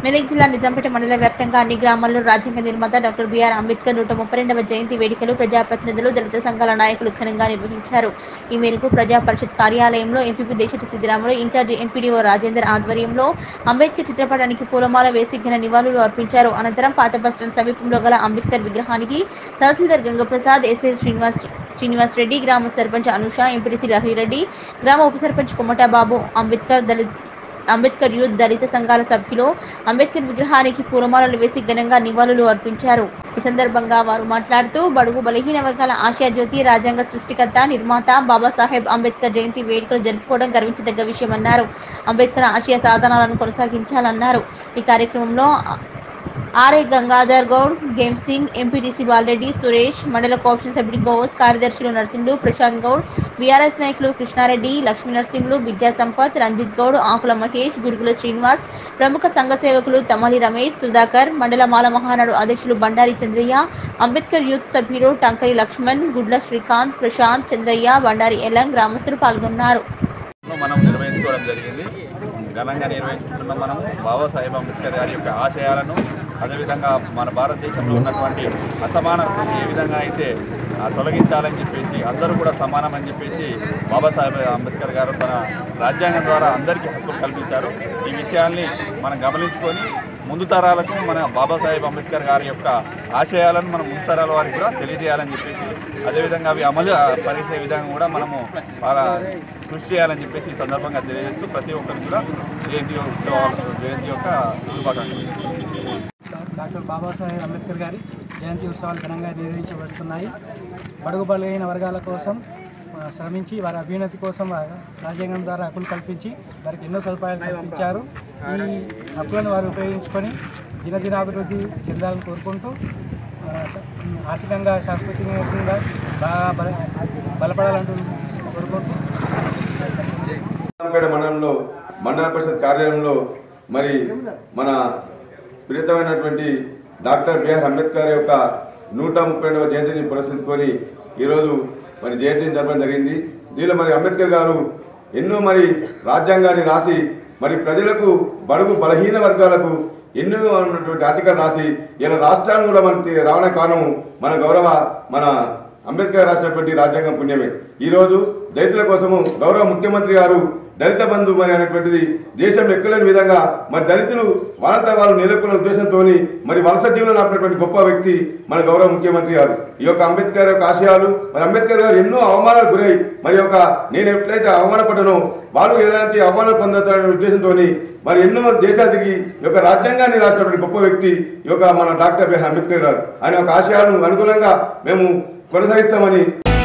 మెదక్ జిల్లా నిజాంపేట మండల వ్యాప్తంగా అన్ని గ్రామాల్లో రాజ్యాంగ నిర్మాత డాక్టర్ బిఆర్ అంబేద్కర్ నూట ముప్పై రెండవ జయంతి వేడుకలు ప్రజాప్రతినిధులు దళిత సంఘాల నాయకులు ఘనంగా నిర్వహించారు ఈ మేరకు ప్రజా పరిషత్ కార్యాలయంలో MPP Desati Siddiramulu incharge MPDO Rajender ఆధ్వర్యంలో అంబేద్కర్ చిత్రపటానికి పూలమాల వేసి ఘన నివాళులు అర్పించారు అనంతరం పాత బస్టాండ్ సమీపంలో గల అంబేద్కర్ విగ్రహానికి తహసీల్దార్ గంగప్రసాద్ ఎస్ఐ శ్రీనివాస్ శ్రీనివాస్ రెడ్డి గ్రామ సర్పంచ్ అనుష ఎంపీటీసీ లహరిరెడ్డి గ్రామ ఉప సర్పంచ్ కొమటా బాబు అంబేద్కర్ దళిత్ అంబేద్కర్ యూత్ దళిత సంఘాల సభ్యులు అంబేద్కర్ విగ్రహానికి పూలమాలలు వేసి ఘనంగా నివాళులు అర్పించారు ఈ సందర్భంగా వారు మాట్లాడుతూ బడుగు బలహీన వర్గాల ఆశయ జ్యోతి రాజ్యాంగ సృష్టికర్త నిర్మాత బాబాసాహెబ్ అంబేద్కర్ జయంతి వేడుకలు జరుపుకోవడం గర్వించదగ్గ విషయమన్నారు అంబేద్కర్ ఆశయ సాధనాలను కొనసాగించాలన్నారు ఈ కార్యక్రమంలో ఆర్ఐ గంగాధర్ గౌడ్ గేమ్ సింగ్ ఎంపీటీసీ బాలరెడ్డి సురేష్ మండల కోఆప్షన్ సభ్యుడు గోస్ కార్యదర్శులు నరసింహులు ప్రశాంత్ గౌడ్ బీఆర్ఎస్ నాయకులు కృష్ణారెడ్డి లక్ష్మీ నరసింహులు విద్యా సంపత్ రంజిత్ గౌడ్ ఆకుల మహేష్ గురుగుల శ్రీనివాస్ ప్రముఖ సంఘ సేవకులు తమలి రమేష్ సుధాకర్ మండల మాల మహానాడు అధ్యక్షులు బండారి చంద్రయ్య అంబేద్కర్ యూత్ సభ్యులు టంకరి లక్ష్మణ్ గుడ్ల శ్రీకాంత్ ప్రశాంత్ చంద్రయ్య బండారి ఎల్లం గ్రామస్తులు పాల్గొన్నారు మనం నిర్వహించుకోవడం జరిగింది ఘనంగా నిర్వహించుకుంటున్నాం మనం బాబాసాహెబ్ అంబేద్కర్ గారి యొక్క ఆశయాలను అదేవిధంగా మన భారతదేశంలో ఉన్నటువంటి అసమానతను ఏ విధంగా అయితే ఆ, తొలగించాలని చెప్పేసి అందరూ కూడా సమానమని చెప్పేసి బాబాసాహెబ్ అంబేద్కర్ గారు తన రాజ్యాంగం ద్వారా అందరికీ హక్కులు కల్పించారు ఈ విషయాల్ని మనం గమనించుకొని ముందు తరాలకు మన బాబాసాహెబ్ అంబేద్కర్ గారి యొక్క ఆశయాలను మనం ముందు తరాల వారికి కూడా తెలియజేయాలని చెప్పేసి అదేవిధంగా అవి అమలు ఆ, పరిచే విధంగా కూడా మనము బాగా కృషి చేయాలని చెప్పేసి ఈ సందర్భంగా తెలియజేస్తూ ప్రతి ఒక్కరికి కూడా జయంతి ఉత్సవాలు జయంతి యొక్క శుభాకాంక్షలు డాక్టర్ బాబాసాహెబ్ అంబేద్కర్ గారి జయంతి ఉత్సవాలు ఘనంగా నిర్వహించబడుతున్నాయి బడుగు బలైన వర్గాల కోసం ఆ, శ్రమించి వారి అభ్యున్నతి కోసం ఆ, రాజ్యాంగం ద్వారా హక్కులు కల్పించి వారికి ఎన్నో సదుపాయాలు కల్పించారు ఈ హక్కులను వారు ఉపయోగించుకొని దినదినాభివృద్ధి చెందాలని కోరుకుంటూ ఆ, ఆర్థికంగా శాశ్వతంగా బాగా బల బలపడాలంటూ కోరుకుంటూ రామపేట మండలంలో మండల పరిషత్ కార్యాలయంలో మరి మన ప్రియతమైనటువంటి డాక్టర్ బిఆర్ అంబేద్కర్ యొక్క నూట ముప్పై రెండవ జయంతిని పురస్కరించుకొని ఈరోజు మరి జయంతిని జరపడం జరిగింది దీనిలో మరి అంబేద్కర్ గారు ఎన్నో మరి రాజ్యాంగాన్ని రాసి మరి ప్రజలకు బడుగు బలహీన వర్గాలకు ఎన్నో ఉన్నటువంటి ఆర్టికల్ రాసి ఇలా రాష్ట్రాన్ని కూడా మనకి రావడానికి కారణం మన గౌరవ మన అంబేద్కర్ రాసినటువంటి రాజ్యాంగం పుణ్యమే ఈ రోజు దళితుల కోసము గౌరవ ముఖ్యమంత్రి గారు దళిత బంధు మరి అనేటువంటిది దేశం ఎక్కలేని విధంగా మరి దళితులు వాళ్ళంతా వాళ్ళు నెలకొన్న ఉద్దేశంతో మరి వలస జీవనం ఆపినటువంటి గొప్ప వ్యక్తి మన గౌరవ ముఖ్యమంత్రి గారు ఈ యొక్క అంబేద్కర్ యొక్క ఆశయాలు మరి అంబేద్కర్ గారు ఎన్నో అవమానాలకు గురై మరి యొక్క నేను ఎట్లయితే అవమానపడ్డానో వాళ్ళు ఎలాంటి అవమానం పొందుతారనే ఉద్దేశంతో మరి ఎన్నో దేశాలు తిరిగి ఈ యొక్క రాజ్యాంగాన్ని రాసినటువంటి గొప్ప వ్యక్తి ఈ యొక్క మన డాక్టర్ బిఆర్ అంబేద్కర్ గారు ఆయన యొక్క ఆశయాలను అనుకూలంగా మేము కొనసాగిస్తామని